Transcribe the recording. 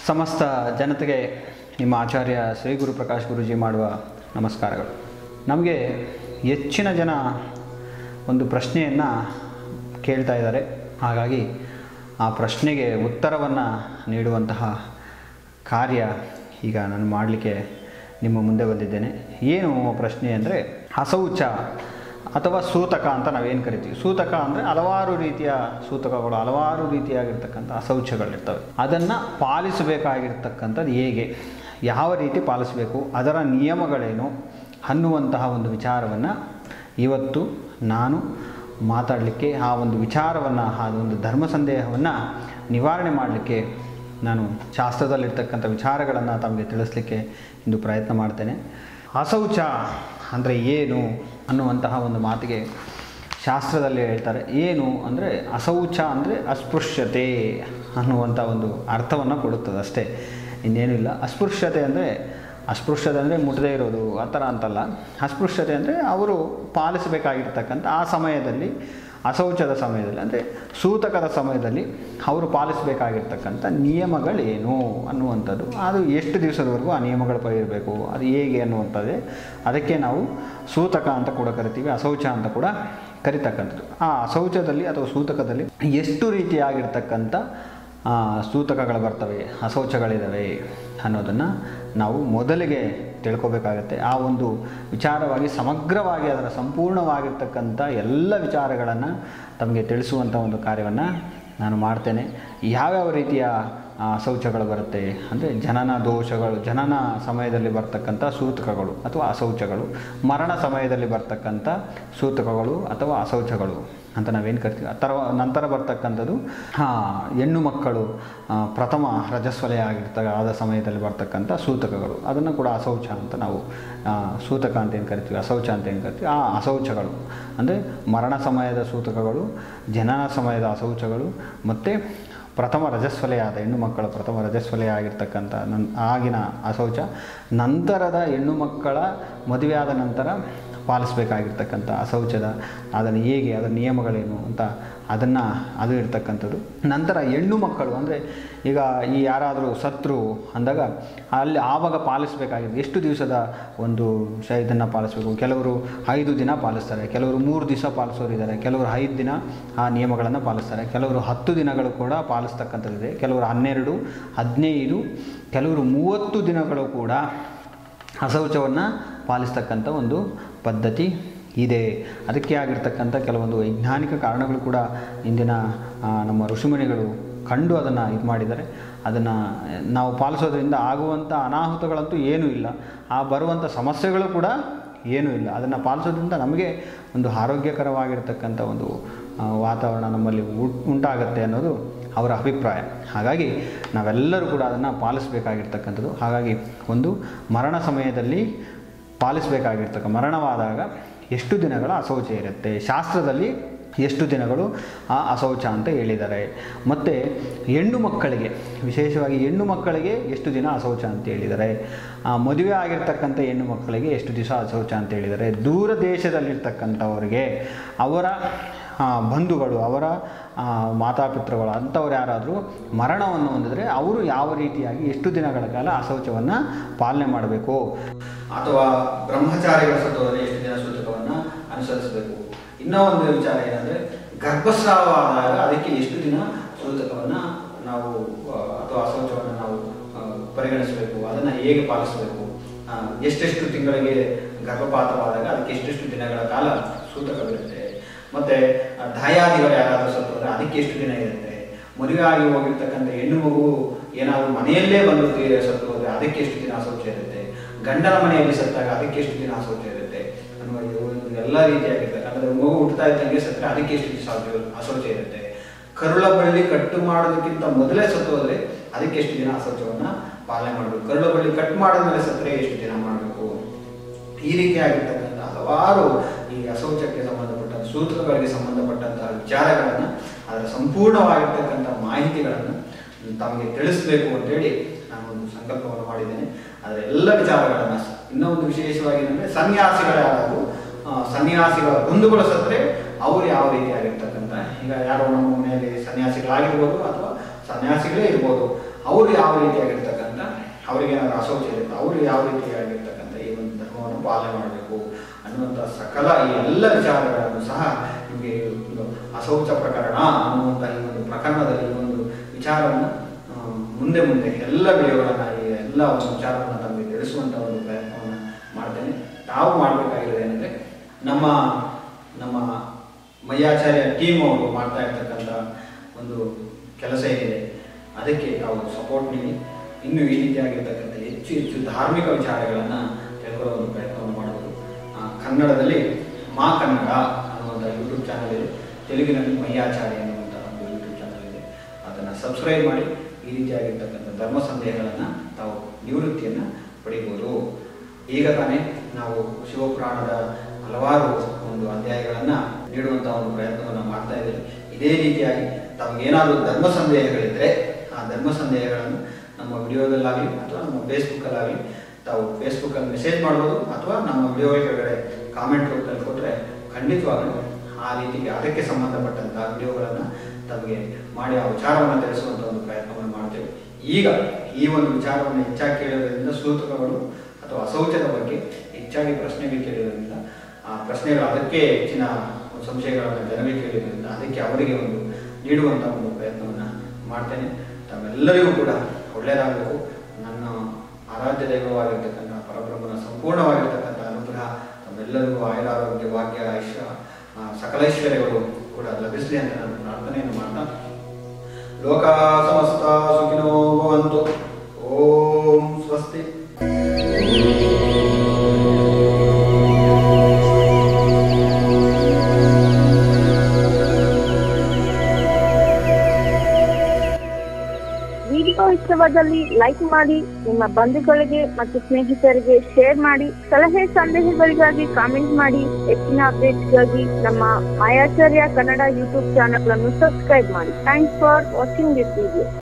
ಸಮಸ್ತ ಜನತೆಗೆ ನಿಮ್ಮ ಆಚಾರ್ಯ ಶ್ರೀ ಗುರು ಪ್ರಕಾಶ್ ಗುರುಜಿ ಮಾಡುವ ನಮಸ್ಕಾರಗಳು ನಮಗೆ ಹೆಚ್ಚಿನ ಜನ ಒಂದು ಪ್ರಶ್ನೆಯನ್ನು ಕೇಳ್ತಾ ಇದ್ದಾರೆ ಹಾಗಾಗಿ ಆ ಪ್ರಶ್ನೆಗೆ ಉತ್ತರವನ್ನು ನೀಡುವಂತಹ ಕಾರ್ಯ ಈಗ ನಾನು ಮಾಡಲಿಕ್ಕೆ ನಿಮ್ಮ ಮುಂದೆ ಬಂದಿದ್ದೇನೆ ಏನು ಪ್ರಶ್ನೆ ಅಂದರೆ ಅಸೌಚ ಅಥವಾ ಸೂತಕ ಅಂತ ನಾವೇನು ಕರಿತೀವಿ ಸೂತಕ ಅಂದರೆ ಹಲವಾರು ರೀತಿಯ ಸೂತಕಗಳು ಹಲವಾರು ರೀತಿಯಾಗಿರ್ತಕ್ಕಂಥ ಅಸೌಚಗಳಿರ್ತವೆ ಅದನ್ನು ಪಾಲಿಸಬೇಕಾಗಿರ್ತಕ್ಕಂಥದ್ದು ಹೇಗೆ ಯಾವ ರೀತಿ ಪಾಲಿಸಬೇಕು ಅದರ ನಿಯಮಗಳೇನು ಅನ್ನುವಂತಹ ಒಂದು ವಿಚಾರವನ್ನು ಇವತ್ತು ನಾನು ಮಾತಾಡಲಿಕ್ಕೆ ಆ ಒಂದು ವಿಚಾರವನ್ನು ಆ ಒಂದು ಧರ್ಮ ಸಂದೇಹವನ್ನು ನಿವಾರಣೆ ಮಾಡಲಿಕ್ಕೆ ನಾನು ಶಾಸ್ತ್ರದಲ್ಲಿರ್ತಕ್ಕಂಥ ವಿಚಾರಗಳನ್ನು ತಮಗೆ ತಿಳಿಸ್ಲಿಕ್ಕೆ ಇಂದು ಪ್ರಯತ್ನ ಮಾಡ್ತೇನೆ ಅಸೌಚ ಅಂದರೆ ಏನು ಅನ್ನುವಂತಹ ಒಂದು ಮಾತಿಗೆ ಶಾಸ್ತ್ರದಲ್ಲಿ ಹೇಳ್ತಾರೆ ಏನು ಅಂದರೆ ಅಸೌಚ ಅಂದರೆ ಅಸ್ಪೃಶ್ಯತೆ ಅನ್ನುವಂಥ ಒಂದು ಅರ್ಥವನ್ನು ಕೊಡುತ್ತದೆ ಅಷ್ಟೇ ಇನ್ನೇನು ಇಲ್ಲ ಅಸ್ಪೃಶ್ಯತೆ ಅಂದರೆ ಅಸ್ಪೃಶ್ಯತೆ ಅಂದರೆ ಮುಟ್ಟದೇ ಇರೋದು ಆ ಥರ ಅಂತಲ್ಲ ಅಸ್ಪೃಶ್ಯತೆ ಅಂದರೆ ಅವರು ಪಾಲಿಸಬೇಕಾಗಿರ್ತಕ್ಕಂಥ ಆ ಸಮಯದಲ್ಲಿ ಅಸೌಚದ ಸಮಯದಲ್ಲಿ ಅಂದರೆ ಸೂತಕದ ಸಮಯದಲ್ಲಿ ಅವರು ಪಾಲಿಸಬೇಕಾಗಿರ್ತಕ್ಕಂಥ ನಿಯಮಗಳೇನು ಅನ್ನುವಂಥದ್ದು ಅದು ಎಷ್ಟು ದಿವಸದವರೆಗೂ ಆ ನಿಯಮಗಳು ಇರಬೇಕು ಅದು ಹೇಗೆ ಅನ್ನುವಂಥದ್ದೇ ಅದಕ್ಕೆ ನಾವು ಸೂತಕ ಅಂತ ಕೂಡ ಕರಿತೀವಿ ಅಸೌಚ ಅಂತ ಕೂಡ ಕರಿತಕ್ಕಂಥದ್ದು ಆ ಅಸೌಚದಲ್ಲಿ ಅಥವಾ ಸೂತಕದಲ್ಲಿ ಎಷ್ಟು ರೀತಿಯಾಗಿರ್ತಕ್ಕಂಥ ಆ, ಸೂತಕಗಳು ಬರ್ತವೆ ಅಸೌಚಗಳಿದ್ದಾವೆ ಅನ್ನೋದನ್ನು ನಾವು ಮೊದಲಿಗೆ ತಿಳ್ಕೊಬೇಕಾಗತ್ತೆ ಆ ಒಂದು ವಿಚಾರವಾಗಿ ಸಮಗ್ರವಾಗಿ ಅದರ ಸಂಪೂರ್ಣವಾಗಿರ್ತಕ್ಕಂಥ ಎಲ್ಲ ವಿಚಾರಗಳನ್ನು ತಮಗೆ ತಿಳಿಸುವಂಥ ಒಂದು ಕಾರ್ಯವನ್ನು ನಾನು ಮಾಡ್ತೇನೆ ಯಾವ್ಯಾವ ರೀತಿಯ ಆ, ಶೌಚಗಳು ಬರುತ್ತೆ ಅಂದರೆ ಜನನ ದೋಷಗಳು ಜನನ ಸಮಯದಲ್ಲಿ ಬರ್ತಕ್ಕಂಥ ಸೂತಕಗಳು ಅಥವಾ ಅಶೌಚಗಳು ಮರಣ ಸಮಯದಲ್ಲಿ ಬರ್ತಕ್ಕಂಥ ಸೂತಕಗಳು ಅಥವಾ ಅಶೌಚಗಳು ಅಂತ ನಾವೇನು ಕರಿತೀವಿ ಆ ಥರ ನಂತರ ಬರ್ತಕ್ಕಂಥದ್ದು ಆ, ಹೆಣ್ಣು ಮಕ್ಕಳು ಆ, ಪ್ರಥಮ ರಜಸ್ವಲಯ ಆಗಿರ್ತ ಆದ ಸಮಯದಲ್ಲಿ ಬರ್ತಕ್ಕಂಥ ಸೂತಕಗಳು ಅದನ್ನು ಕೂಡ ಅಶೌಚ ಅಂತ ನಾವು ಆ, ಸೂತಕ ಅಂತ ಏನು ಕರಿತೀವಿ ಅಶೌಚ ಅಂತ ಏನು ಕರಿತೀವಿ ಆ ಅಶೌಚಗಳು ಅಂದರೆ ಮರಣ ಸಮಯದ ಸೂತಕಗಳು ಜನನ ಸಮಯದ ಅಶೌಚಗಳು ಮತ್ತು ಪ್ರಥಮ ರಜಸ್ವಲೆಯ ಆದ ಹೆಣ್ಣು ಮಕ್ಕಳ ಪ್ರಥಮ ರಜಸ್ವಲೆಯ ಆಗಿರ್ತಕ್ಕಂಥ ನನ್ ಆಗಿನ ಅಶೌಚ ನಂತರದ ಹೆಣ್ಣು ಮಕ್ಕಳ ಮದುವೆ ಆದ ನಂತರ ಪಾಲಿಸಬೇಕಾಗಿರ್ತಕ್ಕಂಥ ಅಶೌಚದ ಅದನ್ನು ಹೇಗೆ ಅದರ ನಿಯಮಗಳೇನು ಅಂತ ಅದನ್ನು ಅದು ಇರ್ತಕ್ಕಂಥದ್ದು ನಂತರ ಹೆಣ್ಣು ಮಕ್ಕಳು ಅಂದರೆ ಈಗ ಈ ಯಾರಾದರೂ ಸತ್ರು ಅಂದಾಗ ಅಲ್ಲಿ ಆವಾಗ ಪಾಲಿಸಬೇಕಾಗಿದೆ ಎಷ್ಟು ದಿವಸದ ಒಂದು ಶ ಇದನ್ನು ಪಾಲಿಸಬೇಕು ಕೆಲವರು ಐದು ದಿನ ಪಾಲಿಸ್ತಾರೆ ಕೆಲವರು ಮೂರು ದಿವಸ ಪಾಲಿಸೋರು ಇದ್ದಾರೆ ಕೆಲವರು ಐದು ದಿನ ಆ ನಿಯಮಗಳನ್ನು ಪಾಲಿಸ್ತಾರೆ ಕೆಲವರು ಹತ್ತು ದಿನಗಳು ಕೂಡ ಪಾಲಿಸ್ತಕ್ಕಂಥದ್ದಿದೆ ಕೆಲವರು ಹನ್ನೆರಡು ಹದಿನೈದು ಕೆಲವರು ಮೂವತ್ತು ದಿನಗಳು ಕೂಡ ಅಶೌಚವನ್ನು ಪಾಲಿಸ್ತಕ್ಕಂಥ ಒಂದು ಪದ್ಧತಿ ಇದೆ ಅದಕ್ಕೆ ಆಗಿರ್ತಕ್ಕಂಥ ಕೆಲವೊಂದು ವೈಜ್ಞಾನಿಕ ಕಾರಣಗಳು ಕೂಡ ಇಂದಿನ ಆ, ನಮ್ಮ ಋಷಿಮುನಿಗಳು ಕಂಡು ಅದನ್ನು ಇದು ಮಾಡಿದ್ದಾರೆ ಅದನ್ನು ನಾವು ಪಾಲಿಸೋದ್ರಿಂದ ಆಗುವಂಥ ಅನಾಹುತಗಳಂತೂ ಏನೂ ಇಲ್ಲ ಆ ಬರುವಂಥ ಸಮಸ್ಯೆಗಳು ಕೂಡ ಏನೂ ಇಲ್ಲ ಅದನ್ನು ಪಾಲಿಸೋದ್ರಿಂದ ನಮಗೆ ಒಂದು ಆರೋಗ್ಯಕರವಾಗಿರ್ತಕ್ಕಂಥ ಒಂದು ಆ, ವಾತಾವರಣ ನಮ್ಮಲ್ಲಿ ಉ- ಉಂಟಾಗತ್ತೆ ಅನ್ನೋದು ಅವರ ಅಭಿಪ್ರಾಯ ಹಾಗಾಗಿ ನಾವೆಲ್ಲರೂ ಕೂಡ ಅದನ್ನು ಪಾಲಿಸಬೇಕಾಗಿರ್ತಕ್ಕಂಥದ್ದು ಹಾಗಾಗಿ ಒಂದು ಮರಣ ಸಮಯದಲ್ಲಿ ಪಾಲಿಸಬೇಕಾಗಿರ್ತಕ್ಕ ಮರಣವಾದಾಗ ಎಷ್ಟು ದಿನಗಳ ಅಶೌಚ ಇರುತ್ತೆ ಶಾಸ್ತ್ರದಲ್ಲಿ ಎಷ್ಟು ದಿನಗಳು ಆ ಅಶೌಚ ಅಂತ ಹೇಳಿದ್ದಾರೆ ಮತ್ತು ಹೆಣ್ಣು ಮಕ್ಕಳಿಗೆ ವಿಶೇಷವಾಗಿ ಹೆಣ್ಣು ಮಕ್ಕಳಿಗೆ ಎಷ್ಟು ದಿನ ಅಶೌಚ ಅಂತ ಹೇಳಿದ್ದಾರೆ ಆ, ಮದುವೆ ಆಗಿರ್ತಕ್ಕಂಥ ಹೆಣ್ಣು ಮಕ್ಕಳಿಗೆ ಎಷ್ಟು ದಿವಸ ಅಶೌಚ ಅಂತ ಹೇಳಿದ್ದಾರೆ ದೂರ ದೇಶದಲ್ಲಿರ್ತಕ್ಕಂಥವ್ರಿಗೆ ಅವರ ಆ, ಬಂಧುಗಳು ಅವರ ಆ, ಮಾತಾಪಿತೃಗಳು ಅಂಥವ್ರು ಯಾರಾದರೂ ಮರಣವನ್ನು ಹೊಂದಿದ್ರೆ ಅವರು ಯಾವ ರೀತಿಯಾಗಿ ಎಷ್ಟು ದಿನಗಳ ಕಾಲ ಅಶೌಚವನ್ನು ಪಾಲನೆ ಮಾಡಬೇಕು ಅಥವಾ ಬ್ರಹ್ಮಚಾರಿಗಳ ಸತ್ತೋದರೆ ಎಷ್ಟು ದಿನ ಸೂಚಕವನ್ನು ಅನುಸರಿಸಬೇಕು ಇನ್ನೂ ಒಂದು ವಿಚಾರ ಏನಂದರೆ ಗರ್ಭಸ್ರಾವ ಆದಾಗ ಅದಕ್ಕೆ ಎಷ್ಟು ದಿನ ಸೂಚಕವನ್ನು ನಾವು ಆ, ಅಥವಾ ಅಶೌಚವನ್ನು ನಾವು ಆ, ಪರಿಗಣಿಸಬೇಕು ಅದನ್ನು ಹೇಗೆ ಪಾಲಿಸಬೇಕು ಆ, ಎಷ್ಟೆಷ್ಟು ತಿಂಗಳಿಗೆ ಗರ್ಭಪಾತವಾದಾಗ ಅದಕ್ಕೆ ಎಷ್ಟೆಷ್ಟು ದಿನಗಳ ಕಾಲ ಸೂತಕವಿರುತ್ತೆ ಮತ್ತೆ ಆ, ದಾಯಾದಿಗಳು ಯಾರಾದರೂ ಸತ್ತೋದ್ರೆ ಅದಕ್ಕೆ ಎಷ್ಟು ದಿನ ಇರುತ್ತೆ ಮದುವೆ ಆಗಿ ಹೋಗಿರ್ತಕ್ಕಂಥ ಹೆಣ್ಣು ಮಗು ಏನಾದರೂ ಮನೆಯಲ್ಲೇ ಬಂದು ತೀ- ಸತ್ತು ಹೋದ್ರೆ ಅದಕ್ಕೆ ಎಷ್ಟು ದಿನ ಅಶೌಚ ಇರುತ್ತೆ ಗಂಡನ ಮನೆಯಲ್ಲಿ ಸತ್ತಾಗ ಅದಕ್ಕೆ ಎಷ್ಟು ದಿನ ಅಶೌಚ ಇರುತ್ತೆ ಅನ್ನುವ ಈ ಒಂದು ಎಲ್ಲ ರೀತಿಯಾಗಿರ್ತದೆ ಅಂದರೆ ಮಗು ಹುಟ್ಟುತ್ತಾ ಇದ್ದಂಗೆ ಸತ್ತರೆ ಅದಕ್ಕೆ ಎಷ್ಟು ದಿವಸ ಅಶೌಚ ಇರುತ್ತೆ ಕರುಳ ಬಳ್ಳಿ ಕಟ್ಟು ಮಾಡೋದಕ್ಕಿಂತ ಮೊದಲೇ ಸತ್ತು ಹೋದ್ರೆ ಅದಕ್ಕೆ ಎಷ್ಟು ದಿನ ಅಶೌಚವನ್ನು ಪಾಲನೆ ಮಾಡಬೇಕು ಕರುಳ ಬಳ್ಳಿ ಕಟ್ ಮಾಡಿದ್ಮೇಲೆ ಸತ್ತರೆ ಎಷ್ಟು ದಿನ ಮಾಡಬೇಕು ಈ ರೀತಿಯಾಗಿರ್ತಕ್ಕಂಥ ಹಲವಾರು ಈ ಅಶೌಚಕ್ಕೆ ಸಂಬಂಧಪಟ್ಟ ಸೂತ್ರಗಳಿಗೆ ಸಂಬಂಧಪಟ್ಟಂತಹ ವಿಚಾರಗಳನ್ನು ಅದರ ಸಂಪೂರ್ಣವಾಗಿರ್ತಕ್ಕಂಥ ಮಾಹಿತಿಗಳನ್ನು ತಮಗೆ ತಿಳಿಸಬೇಕು ಅಂತೇಳಿ ನಾನು ಒಂದು ಸಂಕಲ್ಪವನ್ನು ಮಾಡಿದ್ದೇನೆ ಅದರ ಎಲ್ಲ ವಿಚಾರಗಳನ್ನು ಇನ್ನೂ ಒಂದು ವಿಶೇಷವಾಗಿ ಏನಂದರೆ ಸನ್ಯಾಸಿಗಳ ಯಾರಾದರೂ ಆ, ಸನ್ಯಾಸಿಗಳ ಬಂಧುಗಳು ಸತ್ತರೆ ಅವರು ಯಾವ ರೀತಿಯಾಗಿರ್ತಕ್ಕಂಥ ಈಗ ಯಾರೋ ನಮ್ಮ ಮನೆಯಲ್ಲಿ ಸನ್ಯಾಸಿಗಳಾಗಿರ್ಬೋದು ಅಥವಾ ಸನ್ಯಾಸಿಗಳೇ ಇರ್ಬೋದು ಅವರು ಯಾವ ರೀತಿಯಾಗಿರ್ತಕ್ಕಂಥ ಅವರಿಗೇನಾದ್ರು ಅಸೌಚ ಇರುತ್ತೆ ಅವರು ಯಾವ ರೀತಿಯಾಗಿರ್ತಕ್ಕಂಥ ಈ ಒಂದು ಧರ್ಮವನ್ನು ಪಾಲನೆ ಮಾಡಬೇಕು ಅನ್ನುವಂಥ ಸಕಲ ಈ ಎಲ್ಲ ವಿಚಾರಗಳನ್ನು ಸಹ ನಿಮಗೆ ಒಂದು ಅಸೌಚ ಪ್ರಕರಣ ಅನ್ನುವಂಥ ಈ ಒಂದು ಪ್ರಕರಣದಲ್ಲಿ ಈ ಒಂದು ವಿಚಾರವನ್ನು ಆ, ಮುಂದೆ ಮುಂದೆ ಎಲ್ಲ ವಿಡಿಯೋಗಳನ್ನು ಈ ಎಲ್ಲ ಒಂದು ವಿಚಾರವನ್ನು ತಮಗೆ ತಿಳಿಸುವಂಥ ಒಂದು ಪ್ರಯತ್ನವನ್ನು ಮಾಡ್ತೇನೆ ತಾವು ಮಾಡಬೇಕಾಗಿರೋದು ಏನಂದರೆ ನಮ್ಮ ನಮ್ಮ ಮಯ್ಯಾಚಾರ್ಯ ಟೀಮ್ ಅವರು ಮಾಡ್ತಾ ಇರ್ತಕ್ಕಂಥ ಒಂದು ಕೆಲಸ ಏನಿದೆ ಅದಕ್ಕೆ ತಾವು ಸಪೋರ್ಟ್ ನೀಡಿ ಇನ್ನು ಈ ರೀತಿಯಾಗಿರ್ತಕ್ಕಂಥ ಹೆಚ್ಚು ಹೆಚ್ಚು ಧಾರ್ಮಿಕ ವಿಚಾರಗಳನ್ನು ತಿಳ್ಕೊಳ್ಳೋ ಒಂದು ಪ್ರಯತ್ನವನ್ನು ಮಾಡಬಹುದು ಆ, ಕನ್ನಡದಲ್ಲಿ ಮಾ ಕನ್ನಡ ಅನ್ನುವಂಥ ಯೂಟ್ಯೂಬ್ ಚಾನಲ್ ಇದೆ ತೆಲುಗಿನಲ್ಲಿ ಮಯ್ಯಾಚಾರ್ಯ ಅನ್ನುವಂಥ ಒಂದು ಯೂಟ್ಯೂಬ್ ಚಾನಲ್ ಇದೆ ಅದನ್ನು ಸಬ್ಸ್ಕ್ರೈಬ್ ಮಾಡಿ ಈ ರೀತಿಯಾಗಿರ್ತಕ್ಕಂಥ ಧರ್ಮ ಸಂದೇಹಗಳನ್ನು ತಾವು ನಿವೃತ್ತಿಯನ್ನು ಪಡಿಬೋದು ಈಗ ತಾನೇ ನಾವು ಶಿವಪುರಾಣದ ಹಲವಾರು ಒಂದು ಅಧ್ಯಾಯಗಳನ್ನು ನೀಡುವಂಥ ಒಂದು ಪ್ರಯತ್ನವನ್ನು ಮಾಡ್ತಾ ಇದ್ದೀವಿ ಇದೇ ರೀತಿಯಾಗಿ ತಮಗೇನಾದರೂ ಧರ್ಮ ಸಂದೇಹಗಳಿದ್ದರೆ ಆ ಧರ್ಮ ಸಂದೇಹಗಳನ್ನು ನಮ್ಮ ವಿಡಿಯೋದಲ್ಲಾಗಲಿ ಅಥವಾ ನಮ್ಮ ಫೇಸ್ಬುಕ್ಕಲ್ಲಾಗಲಿ ತಾವು ಫೇಸ್ಬುಕ್ಕಲ್ಲಿ ಮೆಸೇಜ್ ಮಾಡ್ಬೋದು ಅಥವಾ ನಮ್ಮ ವಿಡಿಯೋ ಕೆಳಗಡೆ ಕಾಮೆಂಟ್ ರೂಪದಲ್ಲಿ ಕೊಟ್ಟರೆ ಖಂಡಿತವಾಗಲೂ ಆ ರೀತಿಗೆ ಅದಕ್ಕೆ ಸಂಬಂಧಪಟ್ಟಂತಹ ವಿಡಿಯೋಗಳನ್ನು ತಮಗೆ ಮಾಡಿ ಆ ವಿಚಾರವನ್ನು ತಿಳಿಸುವಂಥ ಒಂದು ಪ್ರಯತ್ನವನ್ನು ಮಾಡ್ತೇವೆ ಈಗ ಈ ಒಂದು ವಿಚಾರವನ್ನು ಹೆಚ್ಚಾಗಿ ಕೇಳೋದ್ರಿಂದ ಸೂತಕಗಳು ಅಥವಾ ಅಸೌಚದ ಬಗ್ಗೆ ಹೆಚ್ಚಾಗಿ ಪ್ರಶ್ನೆಗಳು ಕೇಳಿರೋದ್ರಿಂದ ಆ ಪ್ರಶ್ನೆಗಳು ಅದಕ್ಕೆ ಹೆಚ್ಚಿನ ಒಂದು ಸಂಶಯಗಳನ್ನು ಜನರಿಗೆ ಕೇಳಿರೋದ್ರಿಂದ ಅದಕ್ಕೆ ಅವರಿಗೆ ಒಂದು ನೀಡುವಂಥ ಒಂದು ಪ್ರಯತ್ನವನ್ನು ಮಾಡ್ತೇನೆ ತಮ್ಮೆಲ್ಲರಿಗೂ ಕೂಡ ಒಳ್ಳೆಯದಾಗಬೇಕು ನನ್ನ ಆರಾಧ್ಯ ದೈವವಾಗಿರ್ತಕ್ಕಂಥ ಪರಬ್ರಹ್ಮನ ಸಂಪೂರ್ಣವಾಗಿರ್ತಕ್ಕಂಥ ಅನುಗ್ರಹ ತಮ್ಮೆಲ್ಲರಿಗೂ ಆಯುರಾರೋಗ್ಯ ಭಾಗ್ಯ ಐಶ್ವ ಆ, ಸಕಲ ಐಶ್ವರ್ಯಗಳು ಕೂಡ ಲಭಿಸಲಿ ಅಂತ ನಾನು ಪ್ರಾರ್ಥನೆಯನ್ನು ಮಾಡ್ತಾ ಲೋಕ ಸಮಸ್ತ ಸುಖಿನೋ ಭವಂತು ಓಂ ಸ್ವಸ್ತಿ ವಿಡಿಯೋ ಇಷ್ಟವಾದಲ್ಲಿ ಲೈಕ್ ಮಾಡಿ ನಿಮ್ಮ ಬಂಧುಗಳಿಗೆ ಮತ್ತು ಸ್ನೇಹಿತರಿಗೆ ಶೇರ್ ಮಾಡಿ ಸಲಹೆ ಸಂದೇಹಗಳಿಗಾಗಿ ಕಾಮೆಂಟ್ ಮಾಡಿ ಹೆಚ್ಚಿನ ಅಪ್ಡೇಟ್ಸ್ಗಾಗಿ ನಮ್ಮ ಮಾಯಾಚಾರ್ಯ ಕನ್ನಡ ಯೂಟ್ಯೂಬ್ ಚಾನಲ್ ಅನ್ನು ಸಬ್ಸ್ಕ್ರೈಬ್ ಮಾಡಿ thanks for watching this video